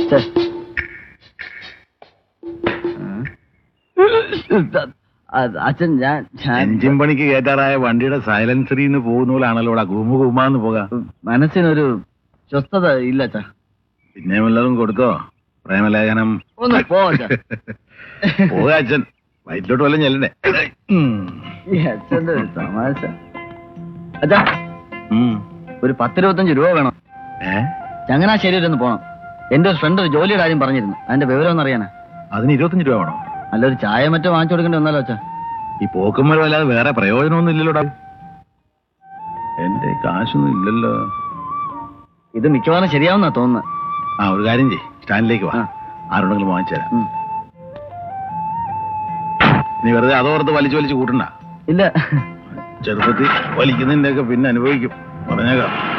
ഛെ. അത് അച്ഛൻ ഞാൻ ഞാൻ എഞ്ചിൻ പണിക്ക് കയറ്റാറായ വണ്ടിയുടെ സൈലൻസറിൽ നിന്ന് പോകുന്ന പോലാണല്ലോ ഇവിടെ ഗുമ ഗുമാന്ന് പോകാം മനസ്സിനൊരു സ്വസ്ഥത ഇല്ല അച്ഛാ പിന്നെ വല്ലതും കൊടുത്തോ പ്രേമലേഖനം ഒന്ന് പോ അച്ഛാ. പോകാ അച്ഛൻ വയറ്റിലോട്ട് വല്ലതും ചെല്ലണ്ടേ ഉം. ഈ അച്ഛന്റെ ഒരു തമാശ അച്ഛാ ഉം. ഒരു പത്തിരുപത്തഞ്ച് രൂപ വേണം ഏ ചങ്ങനാശ്ശേരി വരെ ഒന്ന് പോണം എന്റെ ഒരു ഫ്രണ്ട് ഒരു ജോലിയുടെ കാര്യം പറഞ്ഞിരുന്നു അതിന്റെ വിവരം ഒന്ന് അറിയാനാ അതിന് ഇരുപത്തഞ്ച് രൂപ വേണോ നല്ലൊരു ചായ മറ്റോ വാങ്ങിച്ചു കൊടുക്കേണ്ടി വന്നാലോ അച്ഛാ ഈ പോക്കുമ്പോൾ അല്ലാതെ വേറെ പ്രയോജനമൊന്നും ഇല്ലല്ലോടാ എന്റെ കാശൊന്നും ഇല്ലല്ലോ ഇത് മിക്കവാറും ശരിയാവുന്നാ തോന്നുന്നത് ആ ഒരു കാര്യം ചെയ് സ്റ്റാൻഡിലേക്ക് വാ ആ. ആരോടെങ്കിലും വാങ്ങിച്ചു തരാം ഉം. നീ വെറുതെ അതോർത്ത് വലിച്ചു വലിച്ചു കൂട്ടണ്ട ഇല്ല ചെറുപ്പത്തിൽ വലിക്കുന്നതിന്റെ ഒക്കെ പിന്നെ അനുഭവിക്കും പറഞ്ഞേക്കാം